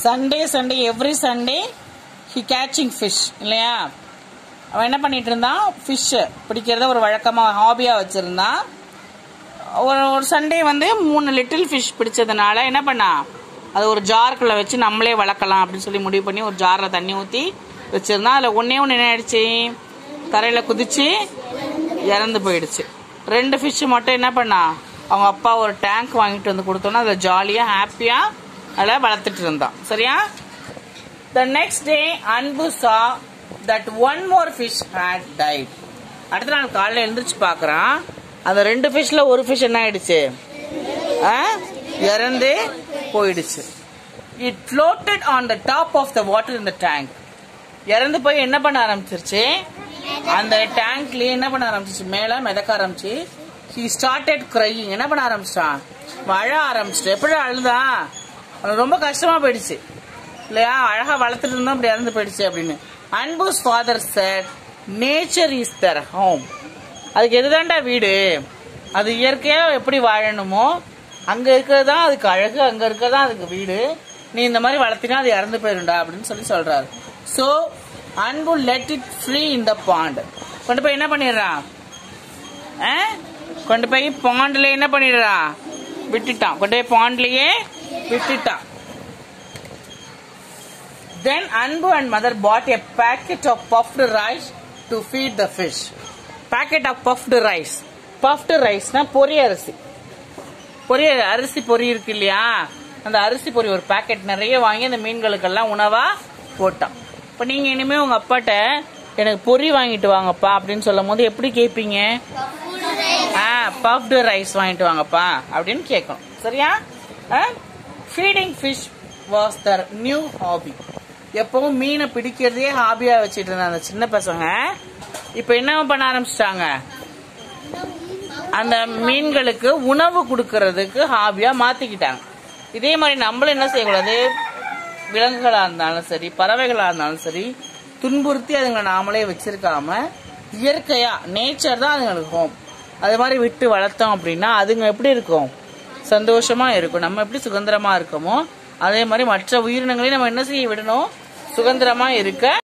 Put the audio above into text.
Sunday Sunday every Sunday he catching fish இல்லையா அவன் என்ன பண்ணிட்டு இருந்தான் ஃபிஷ் பிடிக்கிறத ஒரு வழக்கமாக ஹாபியாக வச்சுருந்தான் ஒரு ஒரு சண்டே வந்து மூணு லிட்டில் ஃபிஷ் பிடிச்சதுனால என்ன பண்ணா அது ஒரு ஜார்க்குள்ள வச்சு நம்மளே வளர்க்கலாம் அப்படின்னு சொல்லி முடிவு பண்ணி ஒரு ஜாரில் தண்ணி ஊற்றி வச்சிருந்தான் அதில் ஒன்றே ஒன்று என்ன ஆயிடுச்சு தரையில் குதிச்சு இறந்து போயிடுச்சு ரெண்டு ஃபிஷ் மட்டும் என்ன பண்ணா அவங்க அப்பா ஒரு டேங்க் வாங்கிட்டு வந்து கொடுத்தோன்னா அதில் ஜாலியாக ஹாப்பியாக அதில் வளர்த்துட்டு இருந்தான் சரியா the next day Anbu saw that one more fish had died அடுத்த நாள் காலையில் எழுந்திரிச்சு பார்க்குறான் அந்த ரெண்டு ஃபிஷ்ல ஒரு ஃபிஷ் என்ன ஆயிடுச்சு ஆ? இறந்து போயிடுச்சு it floated on the top of the water in the tank இறந்து போய் என்ன பண்ண ஆரம்பிச்சிருச்சு அந்த டேங்க்லயே என்ன பண்ண ஆரம்பிச்சிச்சு மேல மிதக்க ஆரம்பிச்சு ஹி ஸ்டார்டட் crying என்ன பண்ண ஆரம்பிச்சிட்டான் அழ ஆரம்பிச்சிட்டு எப்படி அழுதான் அவனுக்கு ரொம்ப கஷ்டமா போயிடுச்சு இல்லையா அழகா வளர்த்துட்டு இருந்தோம் அப்படி இறந்து போயிடுச்சு அப்படின்னு Anbu's father said nature is their home அதுக்கு எதுதான்டா வீடு அது இயற்கையா எப்படி வாழணுமோ அங்க இருக்கிறது தான் அதுக்கு அழகு அங்க இருக்கிறது தான் அதுக்கு வீடு நீ இந்த மாதிரி வளர்த்தினா அது இறந்து போயிருண்டா அப்படின்னு சொல்லி சொல்றாரு so Anbu let it free in the pond கொண்டு போய் என்ன பண்ணிடுறான் ஆ? கொண்டு போய் பாண்ட்ல என்ன பண்ணிடுறான் விட்டுட்டான் கொண்டு போய் பாண்ட்லயே விட்டுட்டான் Then Anbu and mother bought a packet of puffed rice to feed the fish. Packet of puffed rice. Puffed rice னா பொரி அரிசி பொரிய அரிசி பொரி இருக்கு இல்லையா அந்த அரிசி பொரி ஒரு பாக்கெட் நிறைய வாங்கி அந்த மீன்களுக்கெல்லாம் உணவா போட்டான் இப்போ நீங்க இனிமே உங்க அப்பாட்ட எனக்கு பொரி வாங்கிட்டு வாங்கப்பா அப்படின்னு சொல்லும் போது எப்படி கேட்பீங்க ஆ பஃப்டு ரைஸ் வாங்கிட்டு வாங்கப்பா அப்படின்னு கேட்கணும் சரியா feeding fish was their new hobby எப்பவும் மீனை பிடிக்கிறதே ஹாபியா வச்சுட்டு இருந்த அந்த சின்ன பசங்க இப்போ என்ன பண்ண ஆரம்பிச்சிட்டாங்க அந்த மீன்களுக்கு உணவு கொடுக்கறதுக்கு ஹாபியா மாத்திக்கிட்டாங்க இதே மாதிரி நம்மளும் என்ன செய்யக்கூடாது விலங்குகளா இருந்தாலும் சரி பறவைகளா இருந்தாலும் சரி துன்புறுத்தி அதுங்களை நாமளே வச்சிருக்காம இயற்கையா நேச்சர் தான் அதுங்களுக்கு ஹோம் அது மாதிரி விட்டு வளர்த்தோம் அப்படின்னா அதுங்க எப்படி இருக்கும் சந்தோஷமா இருக்கும் நம்ம எப்படி சுதந்திரமா இருக்கோமோ அதே மாதிரி மற்ற உயிரினங்களையும் நம்ம என்ன செய்ய விடணும் சுதந்திரமா இருக்க